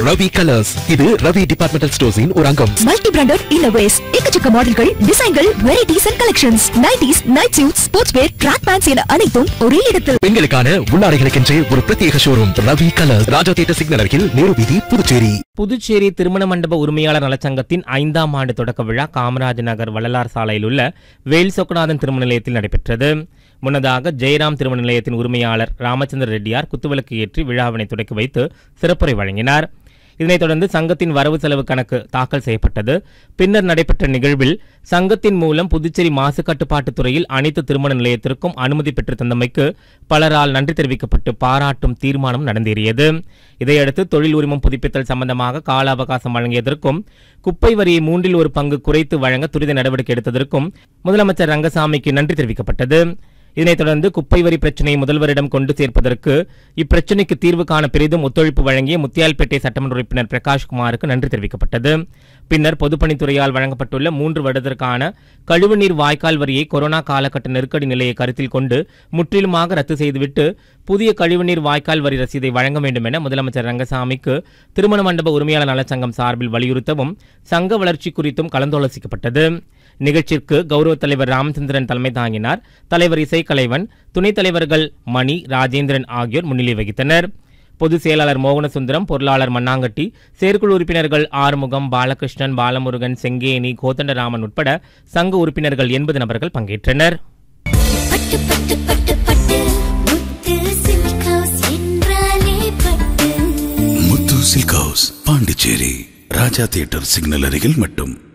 Ravi colours இது Ravi departmental ஸ்டோர்ஸின் ஒரு அங்கம் மல்டி பிராண்டட் இன்னோவேஸ் எக்கச்சக்க மாடல்கள் டிசைன்கள் varieties and collections nighties night suit sports wear track pants என அனைத்தும் ஒரே இடத்தில் பெண்களுக்கான உள்ளாடைகளுக்கென்றே ஒரு பிரத்யேக showroom Ravi Colours Raja theatre signal அருகில் நேரு வீதி புதுச்சேரி புதுச்சேரி திருமண மண்டப உரிமையாளர் நலச்சங்கத்தின் ஐந்தாம் ஆண்டு தொடக்க விழா காமராஜ் நகர் வள்ளலார் சாலையில் உள்ள வேல் சொக்கநாதன் திருமண நிலையத்தில் நடைபெற்றது முன்னதாக ஜெயராம் திருமண நிலையத்தின் உரிமையாளர் ராமச்சந்திர ரெட்டியார் குத்துவிளக்கு ஏற்றி விழாவினை தொடக்கி வைத்து சிறப்புரை வழங்கினார் இதனைத் தொடர்ந்து சங்கத்தின் வரவு செலவு கணக்கு தாக்கல் செய்யப்பட்டது பின்னர் நடைபெற்ற நிகழ்வில் சங்கத்தின் மூலம் புதுச்சேரி மாசு கட்டுப்பாட்டுத் துறையில் அனைத்து திருமண நிலையத்திற்கும் அனுமதி பெற்று தந்தமைக்கு பலரால் நன்றி தெரிவிக்கப்பட்டு பாராட்டும் தீர்மானம் நடந்தேறியது இதையடுத்து தொழில் உரிமம் புதுப்பித்தல் சம்பந்தமாக கால அவகாசம் வழங்கியதற்கும் குப்பை வரியை மூன்றில் ஒரு பங்கு குறைத்து வழங்க துரித நடவடிக்கை எடுத்ததற்கும் முதலமைச்சர் ரங்கசாமிக்கு நன்றி தெரிவிக்கப்பட்டது இதனைத் தொடர்ந்து குப்பை வரி பிரச்சினையை முதல்வரிடம் கொண்டு சேர்ப்பதற்கு இப்பிரச்சினைக்கு தீர்வு காண பெரிதும் ஒத்துழைப்பு வழங்கிய முத்தியால்பேட்டை சட்டமன்ற உறுப்பினர் பிரகாஷ்குமாருக்கு நன்றி தெரிவிக்கப்பட்டது பின்னர் பொதுப்பணித்துறையால் வழங்கப்பட்டுள்ள மூன்று வருடத்திற்கான கழிவுநீர் வாய்க்கால் வரியை கொரோனா காலகட்ட நெருக்கடி நிலையை கருத்தில் கொண்டு முற்றிலுமாக ரத்து செய்துவிட்டு புதிய கழிவுநீர் வாய்க்கால் வரி ரசீதை வழங்க வேண்டும் என முதலமைச்சர் ரங்கசாமிக்கு திருமண மண்டப உரிமையாளர் நலச்சங்கம் சார்பில் வலியுறுத்தவும் சங்க வளர்ச்சி குறித்தும் கலந்தாலோசிக்கப்பட்டது நிகழ்ச்சிக்கு கௌரவ தலைவர் ராமச்சந்திரன் தலைமை தாங்கினார் தலைவர் இசைக்கலைவன் துணைத் தலைவர்கள் மணி ராஜேந்திரன் ஆகியோர் முன்னிலை வகித்தனர் பொதுச் செயலாளர் மோகனசுந்தரம் பொருளாளர் மண்ணாங்கட்டி செயற்குழு உறுப்பினர்கள் ஆறுமுகம் பாலகிருஷ்ணன் பாலமுருகன் செங்கேனி கோதண்டராமன் உட்பட சங்க உறுப்பினர்கள் எண்பது நபர்கள் பங்கேற்றனர் பட்டு பட்டு பட்டு பட்டு முத்து சில்க் ஹவுஸ் என்றாலே Pattu Muthu silk house Pondicherry Raja theatre signal அருகில் மட்டும்